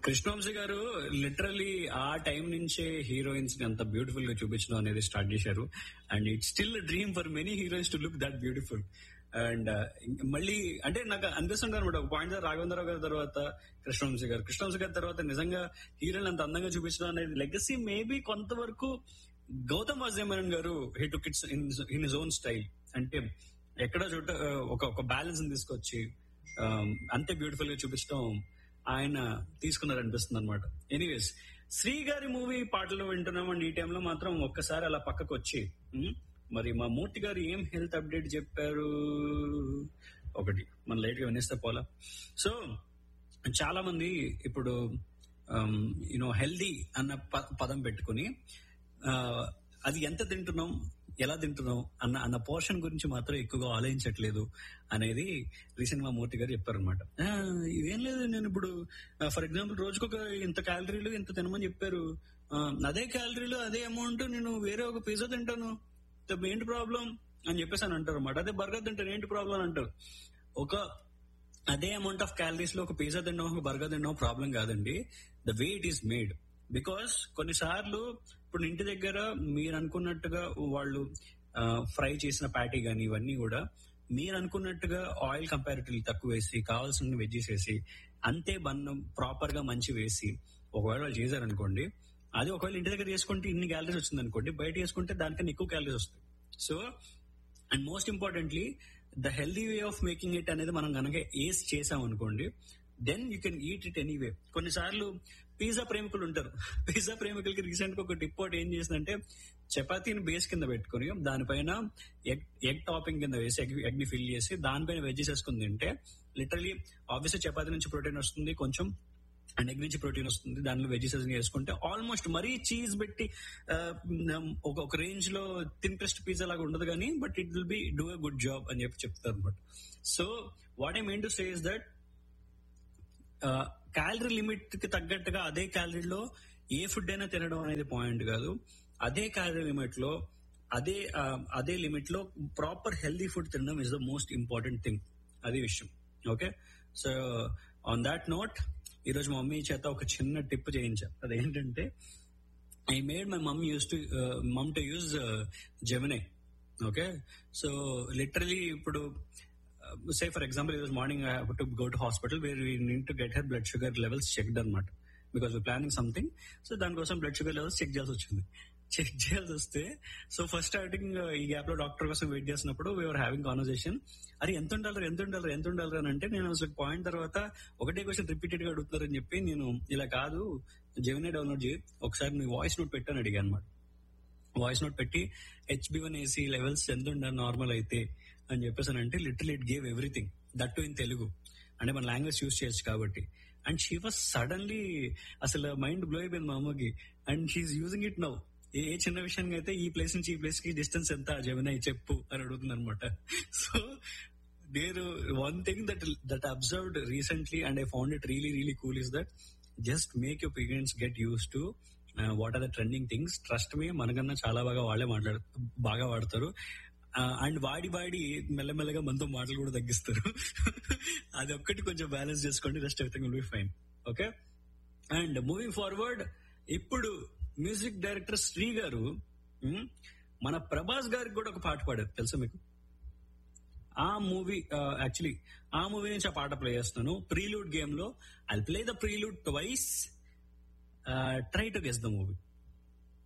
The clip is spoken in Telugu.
కృష్ణవంశీ గారు లిటరలీ ఆ టైం నుంచే హీరోయిన్స్ ని అంత బ్యూటిఫుల్ గా చూపించడం అనేది స్టార్ట్ చేశారు and it still dream for many heroines to look that beautiful and మళ్ళీ అంటే నాకు అనిపిస్తుంది అనమాట ఒక పాయింట్ రాఘవేంద్రరావు గారి తర్వాత కృష్ణవంశీ గారు కృష్ణవంశీ గారి తర్వాత నిజంగా హీరోయిన్ అంత అందంగా చూపించడం అనేది లెగసీ మేబీ కొంతవరకు Gautham Vasudevan garu he took its in his own style అంటే ఎక్కడో చోట ఆ, ఒక ఒక బ్యాలెన్స్ తీసుకొచ్చి ఆ, అంతే బ్యూటిఫుల్ గా చూపించడం ఆయన తీసుకున్నారు అనిపిస్తుంది అనమాట ఎనీవేస్ శ్రీ గారి మూవీ పాటలు వింటున్నామండి ఈ టైంలో మాత్రం ఒక్కసారి అలా పక్కకు వచ్చి ఉమ్, మరి మా మూర్తి గారు ఏం హెల్త్ అప్డేట్ చెప్పారు ఒకటి మన లైట్ గా వినేస్తే పోలా సో చాలా మంది ఇప్పుడు యూనో హెల్దీ అన్న ప- పదం పెట్టుకుని ఆ, అది ఎంత తింటున్నాం ఎలా తింటున్నాం అన్న అన్న పోర్షన్ గురించి మాత్రం ఎక్కువగా ఆలోచించట్లేదు అనేది రీసెంట్ గా మూర్తి గారు చెప్పారనమాట ఇవేం లేదు నేను ఇప్పుడు ఫర్ ఎగ్జాంపుల్ రోజుకొక ఇంత క్యాలరీలు ఇంత తినమని చెప్పారు ఆ, అదే క్యాలరీలు అదే అమౌంట్ నేను వేరే ఒక పిజ్జా తింటాను ద- ఏంటి ప్రాబ్లం అని చెప్పేసి అని అంటారు అనమాట అదే బర్గర్ తింటాను ఏంటి ప్రాబ్లం అని అంటారు ఒక అదే అమౌంట్ ఆఫ్ క్యాలరీస్ లో ఒక పిజ్జా తినడం ఒక బర్గర్ తినడం ప్రాబ్లం కాదండి the way it is made because కొన్నిసార్లు ఇప్పుడు ఇంటి దగ్గర మీరు అనుకున్నట్టుగా వాళ్ళు ఫ్రై చేసిన ప్యాటీ గానీ ఇవన్నీ కూడా మీరు అనుకున్నట్టుగా ఆయిల్ కంపారిటివ్లీ తక్కువ వేసి కావాల్సిన వెజ్జెస్ వేసి అంతే బన్నం ప్రాపర్ గా మంచి వేసి ఒకవేళ వాళ్ళు చేశారనుకోండి అది ఒకవేళ ఇంటి దగ్గర చేసుకుంటే ఇన్ని క్యాలరీస్ వచ్చింది అనుకోండి బయట చేసుకుంటే దానికన్నా ఎక్కువ క్యాలరీస్ వస్తాయి so and most importantly the healthy way of making it అనేది మనం కనుక ఏస్ చేసాం అనుకోండి then you can eat it anyway కొన్నిసార్లు పిజ్జా ప్రేమికులు ఉంటారు పిజ్జా ప్రేమికులకి రీసెంట్ గా ఒక టిప్ ఒకటి ఏం చేసిందంటే చపాతీని బేస్ కింద పెట్టుకుని దానిపైన ఎగ్ ఎగ్ టాపింగ్ కింద వేసి ఎగ్ ఎగ్ ని ఫిల్ చేసి దానిపైన వెజ్జెస్ వేసుకుని తింటే లిటరలీ ఆబ్వియస్లీ చపాతీ నుంచి ప్రోటీన్ వస్తుంది కొంచెం అండ్ ఎగ్ నుంచి ప్రోటీన్ వస్తుంది దానిలో వెజెస్ వేసుకుంటే ఆల్మోస్ట్ మరీ చీజ్ పెట్టి ఆ, ఒక ఒక రేంజ్ లో థిన్ క్రస్ట్ పిజ్జా లాగా ఉండదు కానీ but it will be do a good job అని చెప్పి చెప్తారు అనమాట so what I mean to say is that calorie limit కి తగ్గట్టుగా అదే క్యాలరీలో ఏ ఫుడ్ అయినా తినడం అనేది పాయింట్ కాదు అదే క్యాలరీ లిమిట్ లో అదే ఆ, అదే లిమిట్ లో ప్రాపర్ హెల్దీ ఫుడ్ తినడం is the most important thing అది విషయం okay so on that note ఈరోజు మా మమ్మీ చేత ఒక చిన్న టిప్ చేయించా అదేంటంటే I made my mum use to mum to use జెమినే ఓకే సో లిటరలీ ఇప్పుడు సే ఫర్ ఎగ్జాంపుల్ ఈరోజు morning I to go to hospital where we need to get her blood sugar levels checked అనమాట because we planning something so దానికోసం బ్లడ్ షుగర్ లెవెల్స్ చెక్ చేయాల్సి వచ్చింది చెక్ చేయాల్సి వస్తే సో ఫస్ట్ స్టార్టింగ్ ఈ గ్యాప్ లో డాక్టర్ కోసం వెయిట్ చేసినప్పుడు వీఆర్ హ్యావింగ్ కాన్వర్సేషన్ అరే ఎంత ఉండాలి ఎంత ఉండాలి ఎంత ఉండాలి అని అంటే నేను అసలు పాయింట్ తర్వాత ఒకటే క్వశ్చన్ రిపీటెడ్ గా అడుగుతున్నారని చెప్పి నేను ఇలా కాదు జెమినే డౌన్లోడ్ చేయి ఒకసారి నీ వాయిస్ నోట్ పెట్టని అడిగాను అనమాట వాయిస్ నోట్ పెట్టి హెచ్బి వన్ ఏసీ లెవెల్స్ ఎంత ఉండాలి నార్మల్ అయితే అని చెప్పేసి అంటే little it gave everything that to in Telugu అంటే మన లాంగ్వేజ్ యూస్ చేయొచ్చు కాబట్టి అండ్ షీ వాస్ సడన్లీ అసలు మైండ్ బ్లో అయిపోయింది మా అమ్మకి and she using it now ఏ ఏ చిన్న విషయానికి అయితే ఈ ప్లేస్ నుంచి ఈ ప్లేస్ కి డిస్టెన్స్ ఎంత జమున చెప్పు అని అడుగుతుంది అనమాట సో నేను one thing that that observed recently and I found it really really cool is that just make your parents get use to what are the trending things trust me మనకన్నా చాలా బాగా వాళ్ళే మాట్లాడు బాగా వాడతారు అండ్ వాడి వాడి మెల్లమెల్లగా మనతో మాటలు కూడా తగ్గిస్తారు అది ఒక్కటి కొంచెం బ్యాలెన్స్ చేసుకోండి rest everything will be fine okay and moving forward ఇప్పుడు మ్యూజిక్ డైరెక్టర్ శ్రీ గారు ఉమ్, మన ప్రభాస్ గారికి కూడా ఒక పాట పాడారు తెలుసా మీకు ఆ మూవీ యాక్చువల్లీ ఆ మూవీ నుంచి ఆ పాట ప్లే చేస్తున్నాను ప్రీలూడ్ గేమ్ లో I play the prelude twice try to guess the movie